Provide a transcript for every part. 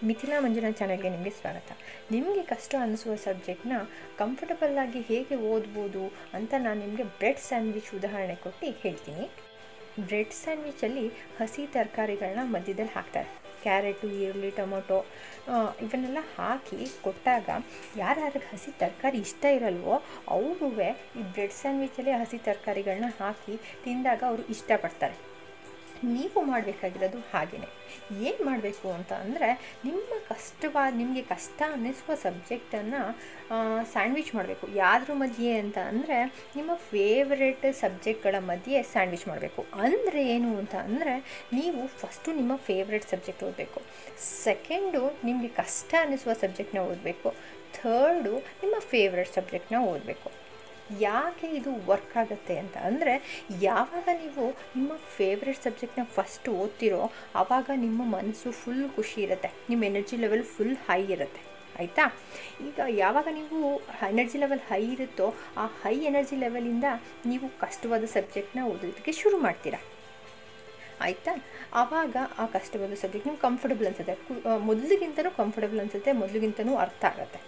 ಮಿಥಿಲಾ ಮಂಜುನಾಥ್ ಚಾನಲ್ಗೆ ನಿಮಗೆ ಸ್ವಾಗತ ನಿಮಗೆ ಕಷ್ಟ ಅನಿಸುವ ಸಬ್ಜೆಕ್ಟ್ನ ಕಂಫರ್ಟಬಲ್ಲಾಗಿ ಹೇಗೆ ಓದ್ಬೋದು ಅಂತ ನಾನು ನಿಮಗೆ ಬ್ರೆಡ್ ಸ್ಯಾಂಡ್ವಿಚ್ ಉದಾಹರಣೆ ಕೊಟ್ಟು ಹೇಳ್ತೀನಿ ಬ್ರೆಡ್ ಸ್ಯಾಂಡ್ವಿಚಲ್ಲಿ ಹಸಿ ತರಕಾರಿಗಳನ್ನ ಮಧ್ಯದಲ್ಲಿ ಹಾಕ್ತಾರೆ ಕ್ಯಾರೆಟು ಈರುಳ್ಳಿ ಟೊಮೊಟೊ ಇವನ್ನೆಲ್ಲ ಹಾಕಿ ಕೊಟ್ಟಾಗ ಯಾರ್ಯಾರಿಗೆ ಹಸಿ ತರಕಾರಿ ಇಷ್ಟ ಇರಲ್ವೋ ಅವ್ರೂ ಈ ಬ್ರೆಡ್ ಸ್ಯಾಂಡ್ವಿಚಲ್ಲಿ ಹಸಿ ತರಕಾರಿಗಳನ್ನ ಹಾಕಿ ತಿಂದಾಗ ಅವರು ಇಷ್ಟಪಡ್ತಾರೆ ನೀವು ಮಾಡಬೇಕಾಗಿರೋದು ಹಾಗೆಯೇ ಏನು ಮಾಡಬೇಕು ಅಂತ ಅಂದರೆ ನಿಮ್ಮ ಕಷ್ಟವಾದ ನಿಮಗೆ ಕಷ್ಟ ಅನ್ನಿಸುವ ಸಬ್ಜೆಕ್ಟನ್ನು ಸ್ಯಾಂಡ್ವಿಚ್ ಮಾಡಬೇಕು ಯಾವ್ದ್ರ ಮಧ್ಯೆ ಅಂತ ಅಂದರೆ ನಿಮ್ಮ ಫೇವ್ರೆಟ್ ಸಬ್ಜೆಕ್ಟ್ಗಳ ಮಧ್ಯೆ ಸ್ಯಾಂಡ್ವಿಚ್ ಮಾಡಬೇಕು ಅಂದರೆ ಏನು ಅಂತ ಅಂದರೆ ನೀವು ಫಸ್ಟು ನಿಮ್ಮ ಫೇವ್ರೆಟ್ ಸಬ್ಜೆಕ್ಟ್ ಓದಬೇಕು ಸೆಕೆಂಡು ನಿಮಗೆ ಕಷ್ಟ ಅನ್ನಿಸುವ ಸಬ್ಜೆಕ್ಟ್ನ ಓದಬೇಕು ಥರ್ಡು ನಿಮ್ಮ ಫೇವ್ರೆಟ್ ಸಬ್ಜೆಕ್ಟ್ನ ಓದಬೇಕು ಯಾಕೆ ಇದು ವರ್ಕ್ ಆಗುತ್ತೆ ಅಂತ ಅಂದರೆ ಯಾವಾಗ ನೀವು ನಿಮ್ಮ ಫೇವ್ರೆಟ್ ಸಬ್ಜೆಕ್ಟ್ನ ಫಸ್ಟ್ ಓದ್ತಿರೋ ಆವಾಗ ನಿಮ್ಮ ಮನಸ್ಸು ಫುಲ್ ಖುಷಿ ಇರುತ್ತೆ ನಿಮ್ಮ ಎನರ್ಜಿ ಲೆವೆಲ್ ಫುಲ್ ಹೈ ಇರುತ್ತೆ ಆಯಿತಾ ಈಗ ಯಾವಾಗ ನೀವು ಎನರ್ಜಿ ಲೆವೆಲ್ ಹೈ ಇರುತ್ತೋ ಆ ಹೈ ಎನರ್ಜಿ ಲೆವೆಲಿಂದ ನೀವು ಕಷ್ಟವಾದ ಸಬ್ಜೆಕ್ಟ್ನ ಓದೋದಕ್ಕೆ ಶುರು ಮಾಡ್ತೀರಾ ಆಯಿತಾ ಆವಾಗ ಆ ಕಷ್ಟವಾದ ಸಬ್ಜೆಕ್ಟ್ ನಿಮ್ಗೆ ಕಂಫರ್ಟಬಲ್ ಅನಿಸುತ್ತೆ ಮೊದಲಿಗಿಂತನೂ ಕಂಫರ್ಟಬಲ್ ಅನಿಸುತ್ತೆ ಮೊದಲಿಗಿಂತನೂ ಅರ್ಥ ಆಗುತ್ತೆ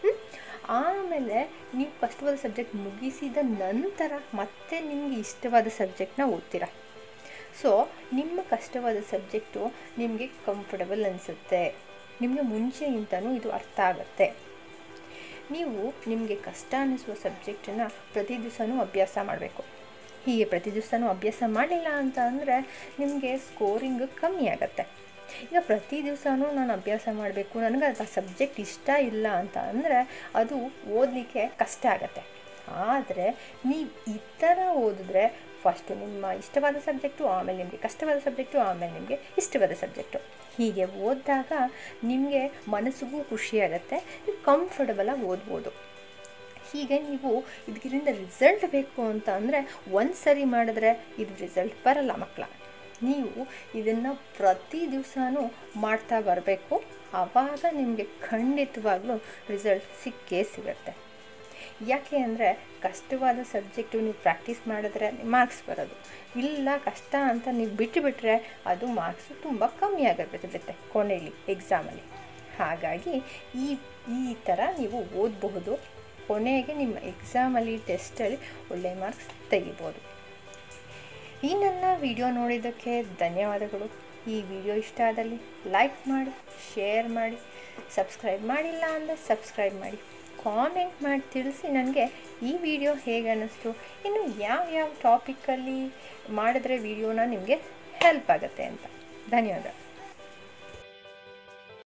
ಆಮೇಲೆ ನೀವು ಕಷ್ಟವಾದ ಸಬ್ಜೆಕ್ಟ್ ಮುಗಿಸಿದ ನಂತರ ಮತ್ತೆ ನಿಮಗೆ ಇಷ್ಟವಾದ ಸಬ್ಜೆಕ್ಟ್ನ ಓದ್ತೀರಾ ಸೊ ನಿಮ್ಮ ಕಷ್ಟವಾದ ಸಬ್ಜೆಕ್ಟು ನಿಮಗೆ ಕಂಫರ್ಟಬಲ್ ಅನಿಸುತ್ತೆ ನಿಮಗೆ ಮುಂಚೆಗಿಂತನೂ ಇದು ಅರ್ಥ ಆಗುತ್ತೆ ನೀವು ನಿಮಗೆ ಕಷ್ಟ ಅನ್ನಿಸುವ ಸಬ್ಜೆಕ್ಟನ್ನು ಪ್ರತಿ ದಿವಸನೂ ಅಭ್ಯಾಸ ಮಾಡಬೇಕು ಹೀಗೆ ಪ್ರತಿ ದಿವಸನೂ ಅಭ್ಯಾಸ ಮಾಡಲಿಲ್ಲ ಅಂತ ಅಂದರೆ ನಿಮಗೆ ಸ್ಕೋರಿಂಗ್ ಕಮ್ಮಿ ಆಗುತ್ತೆ ಈಗ ಪ್ರತಿ ದಿವಸನೂ ನಾನು ಅಭ್ಯಾಸ ಮಾಡಬೇಕು ನನಗೆ ಆ ಸಬ್ಜೆಕ್ಟ್ ಇಷ್ಟ ಇಲ್ಲ ಅಂತ ಅಂದರೆ ಅದು ಓದಲಿಕ್ಕೆ ಕಷ್ಟ ಆಗುತ್ತೆ ಆದರೆ ನೀವು ಈ ಥರ ಓದಿದ್ರೆ ಫಸ್ಟು ನಿಮ್ಮ ಇಷ್ಟವಾದ ಸಬ್ಜೆಕ್ಟು ಆಮೇಲೆ ನಿಮಗೆ ಕಷ್ಟವಾದ ಸಬ್ಜೆಕ್ಟು ಆಮೇಲೆ ನಿಮಗೆ ಇಷ್ಟವಾದ ಸಬ್ಜೆಕ್ಟು ಹೀಗೆ ಓದಿದಾಗ ನಿಮಗೆ ಮನಸ್ಸಿಗೂ ಖುಷಿಯಾಗತ್ತೆ ನೀವು ಕಂಫರ್ಟಬಲಾಗಿ ಓದ್ಬೋದು ಹೀಗೆ ನೀವು ಇದರಿಂದ ರಿಸಲ್ಟ್ ಬೇಕು ಅಂತ ಅಂದರೆ ಒಂದು ಸರಿ ಮಾಡಿದ್ರೆ ಇದು ರಿಸಲ್ಟ್ ಬರಲ್ಲ ಮಕ್ಕಳ ನೀವು ಇದನ್ನು ಪ್ರತಿ ದಿವಸನೂ ಮಾಡ್ತಾ ಬರಬೇಕು ಆವಾಗ ನಿಮಗೆ ಖಂಡಿತವಾಗ್ಲೂ ರಿಸಲ್ಟ್ ಸಿಕ್ಕೇ ಸಿಗುತ್ತೆ ಯಾಕೆ ಅಂದರೆ ಕಷ್ಟವಾದ ಸಬ್ಜೆಕ್ಟು ನೀವು ಪ್ರಾಕ್ಟೀಸ್ ಮಾಡಿದ್ರೆ ಮಾರ್ಕ್ಸ್ ಬರೋದು ಇಲ್ಲ ಕಷ್ಟ ಅಂತ ನೀವು ಬಿಟ್ಟುಬಿಟ್ರೆ ಅದು ಮಾರ್ಕ್ಸು ತುಂಬ ಕಮ್ಮಿ ಆಗಿಬಿಡುತ್ತೆ ಕೊನೆಯಲ್ಲಿ ಎಕ್ಸಾಮಲ್ಲಿ ಹಾಗಾಗಿ ಈ ಈ ಥರ ನೀವು ಓದಬಹುದು ಕೊನೆಗೆ ನಿಮ್ಮ ಎಕ್ಸಾಮಲ್ಲಿ ಟೆಸ್ಟಲ್ಲಿ ಒಳ್ಳೆಯ ಮಾರ್ಕ್ಸ್ ತೆಗಿಬೋದು ಈ ನನ್ನ ವಿಡಿಯೋ ನೋಡಿದ್ದಕ್ಕೆ ಧನ್ಯವಾದಗಳು ಈ ವಿಡಿಯೋ ಇಷ್ಟ ಆದಲ್ಲಿ ಲೈಕ್ ಮಾಡಿ ಶೇರ್ ಮಾಡಿ ಸಬ್ಸ್ಕ್ರೈಬ್ ಮಾಡಿಲ್ಲ ಅಂದರೆ ಸಬ್ಸ್ಕ್ರೈಬ್ ಮಾಡಿ ಕಾಮೆಂಟ್ ಮಾಡಿ ತಿಳಿಸಿ ನನಗೆ ಈ ವಿಡಿಯೋ ಹೇಗೆ ಅನ್ನಿಸ್ತು ಇನ್ನು ಯಾವ ಯಾವ ಟಾಪಿಕಲ್ಲಿ ಮಾಡಿದ್ರೆ ವಿಡಿಯೋನ ನಿಮಗೆ ಹೆಲ್ಪ್ ಆಗುತ್ತೆ ಅಂತ ಧನ್ಯವಾದ